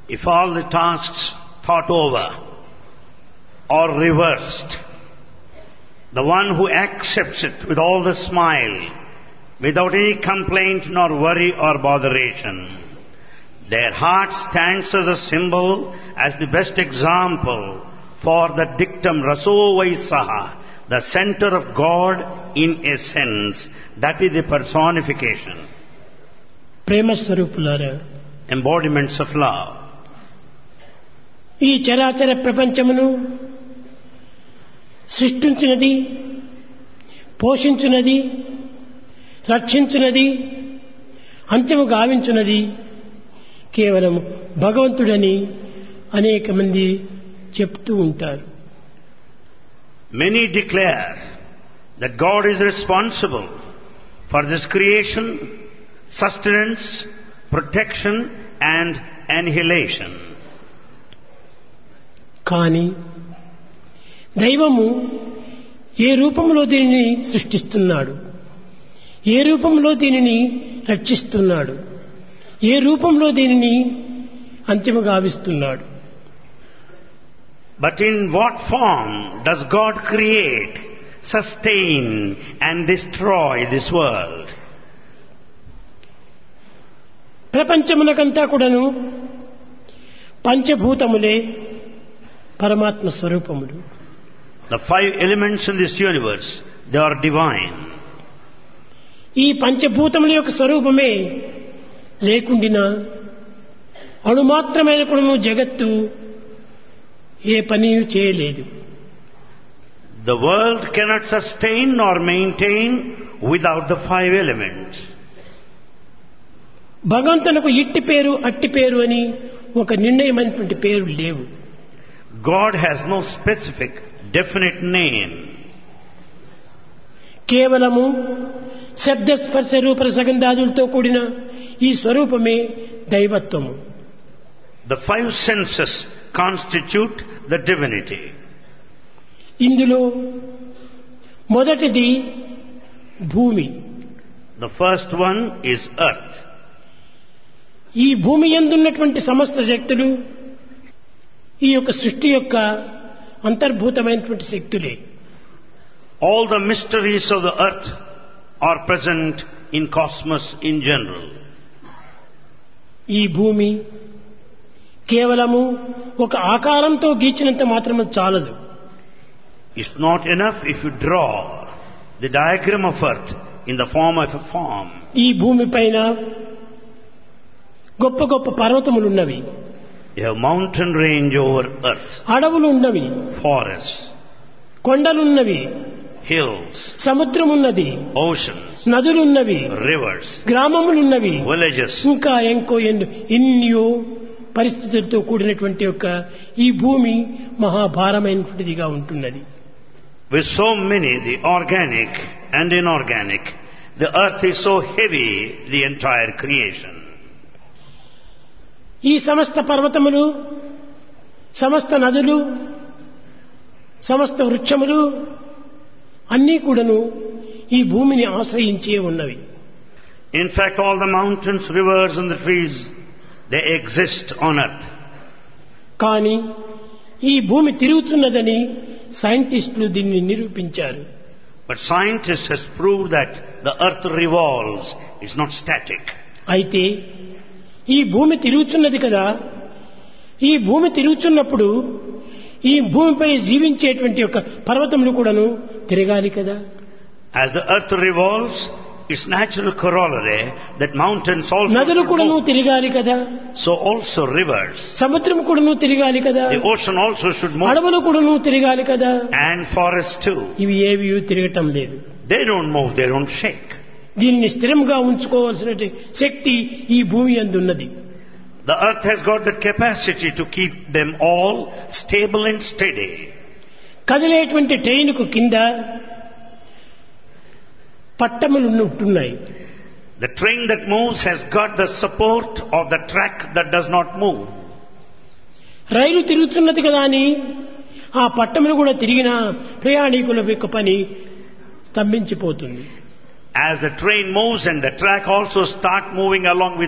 If all the tasks thought over or reversed, the one who accepts it with all the smile, without any complaint nor worry or botheration, their heart stands as a symbol, as the best example for the dictum Raso Vaisaha, the center of God in essence. That is the personification, ప్రేమ స్వరూపులారా embodiments of love. ఈ చరాచర ప్రపంచమును సృష్టించినది పోషించున్నది రక్షించున్నది అంత్యము గావించున్నది కేవలం భగవంతుడని అనేక మంది చెప్తూ ఉంటారు Many declare that God is responsible for this creation, sustenance, protection and annihilation. కానీ దైవము ఏ రూపంలో దీనిని సృష్టిస్తున్నాడు ఏ రూపంలో దీనిని రక్షిస్తున్నాడు ఏ రూపంలో దీనిని అంతిమ గావిస్తున్నాడు But in what form does God create, sustain and destroy this world? ప్రపంచమునకంతా కూడాను పంచభూతములే పరమాత్మ స్వరూపములు The five elements in this universe, they are divine. ఈ పంచభూతముల యొక్క స్వరూపమే లేకుండినా అణుమాత్రమైన కూడా జగత్తు ఏ పని చేయలేదు The world cannot sustain nor maintain without the five elements. భగవంతునకు ఇట్టి పేరు అట్టి పేరు అని ఒక నిర్ణయమైనటువంటి పేరు లేవు God has no specific, definite name. కేవలము శబ్ద స్పర్శ రూప సగంధాదులతో కూడిన ఈ స్వరూపమే దైవత్వము The five senses constitute the divinity. ఇందులో మొదటిది భూమి The first one is earth. ఈ భూమి ఎందున్నటువంటి సమస్త శక్తులు ఈ యొక్క సృష్టి యొక్క అంతర్భూతమైనటువంటి శక్తులే All the mysteries of the earth are present in cosmos in general. ఈ భూమి కేవలము ఒక ఆకారంతో గీచినంత మాత్రమే చాలదు It's not enough if you draw the diagram of earth in the form of a form. ఈ భూమి పైన గొప్ప గొప్ప పర్వతములున్నవి You have mountain range over earth, అడవులు ఉన్నవి forests, కొండలున్నవి hills, సముద్రమున్నది oceans, నదులున్నవి rivers, గ్రామములున్నవి villages, ఇంకా ఎంకో ఎన్నో ఎన్నో పరిస్థితులతో కూడినటువంటి యొక్క ఈ భూమి మహాభారమైనటువంటిదిగా ఉంటున్నది with so many, the organic and inorganic. The earth is so heavy, the entire creation. ఈ సమస్త పర్వతములు సమస్త నదులు సమస్త వృక్షములు అన్నీ కూడాను ఈ భూమిని ఆశ్రయించే ఉన్నవి In fact, all the mountains, rivers and the trees, they exist on earth. కానీ ఈ భూమి తిరుగుతున్నదని సైంటిస్టులు దీన్ని నిరూపించారు But scientists has proved that the earth revolves, it's not static. అయితే ఈ భూమి తిరుగుతున్నది కదా ఈ భూమి తిరుగుతున్నప్పుడు ఈ భూమిపై జీవించేటువంటి యొక్క పర్వతములు కూడాను తిరగాలి కదా As the earth revolves, its natural corollary that mountains also నదులు should కూడాను move. తిరగాలి కదా So also rivers. సముద్రం కూడాను తిరగాలి కదా The ocean also should move. అడవులు కూడాను తిరగాలి కదా And forests too. ఇవి ఏవి తిరగటం లేదు They don't move, they don't shake. దీనిని స్థిరంగా ఉంచుకోవాల్సిన శక్తి ఈ భూమి అందున్నది The earth has got the capacity to keep them all stable and steady. కదిలేటువంటి ట్రైన్కు కింద పట్టములు ఉంటున్నాయి The train that moves has got the support of the track that does not move. రైలు తిరుగుతున్నది కదా అని ఆ పట్టములు కూడా తిరిగిన ప్రయాణికుల యొక్క పని స్తంభించిపోతుంది As the train moves and the track also start moving along with